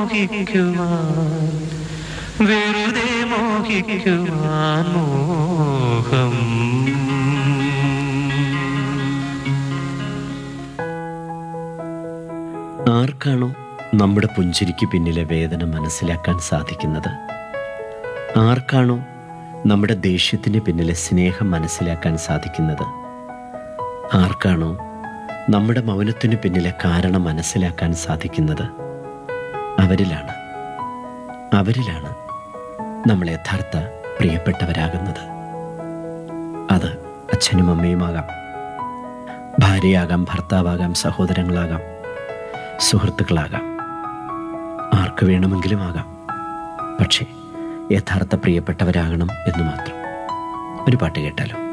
മോഹിക്കുവാൻ വെറുതെ മോഹിക്കുവാൻ മോഹം ആർക്കാണോ നമ്മുടെ പുഞ്ചിരിക്ക് പിന്നിലെ വേദന മനസ്സിലാക്കാൻ സാധിക്കുന്നത് ആർക്കാണോ നമ്മുടെ ദേഷ്യത്തിന് പിന്നിലെ സ്നേഹം മനസ്സിലാക്കാൻ സാധിക്കുന്നത് ആർക്കാണോ നമ്മുടെ മൗനത്തിന് പിന്നിലെ കാരണം മനസ്സിലാക്കാൻ സാധിക്കുന്നത് അവരിലാണ് അവരിലാണ് നമ്മൾ യഥാർത്ഥ പ്രിയപ്പെട്ടവരാകുന്നത് അത് അച്ഛനും അമ്മയുമാകാം ഭാര്യയാകാം ഭർത്താവാകാം സഹോദരങ്ങളാകാം സുഹൃത്തുക്കളാകാം ആർക്ക് വേണമെങ്കിലും ആകാം പക്ഷേ യഥാർത്ഥ പ്രിയപ്പെട്ടവരാകണം എന്ന് മാത്രം ഒരു പാട്ട് കേട്ടാലോ